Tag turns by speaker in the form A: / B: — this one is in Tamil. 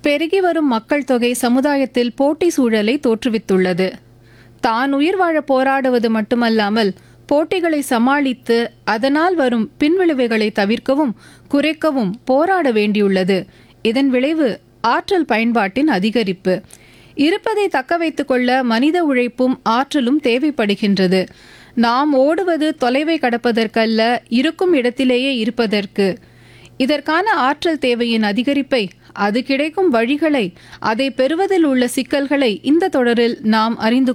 A: பெருகி வரும் மக்கள் தொகை சமுதாயத்தில் போட்டி சூழலை தோற்றுவித்துள்ளது தான் உயிர் வாழ போராடுவது மட்டுமல்லாமல் போட்டிகளை சமாளித்து அதனால் வரும் பின்விளைவுகளை தவிர்க்கவும் குறைக்கவும் போராட வேண்டியுள்ளது இதன் விளைவு ஆற்றல் பயன்பாட்டின் அதிகரிப்பு இருப்பதை தக்க வைத்துக் கொள்ள மனித உழைப்பும் ஆற்றலும் தேவைப்படுகின்றது நாம் ஓடுவது தொலைவை கடப்பதற்கல்ல இருக்கும் இடத்திலேயே இருப்பதற்கு இதற்கான ஆற்றல் தேவையின் அதிகரிப்பை அது கிடைக்கும் வழிகளை அதை பெறுவதில் உள்ள சிக்கல்களை இந்த தொடரில் நாம் அறிந்து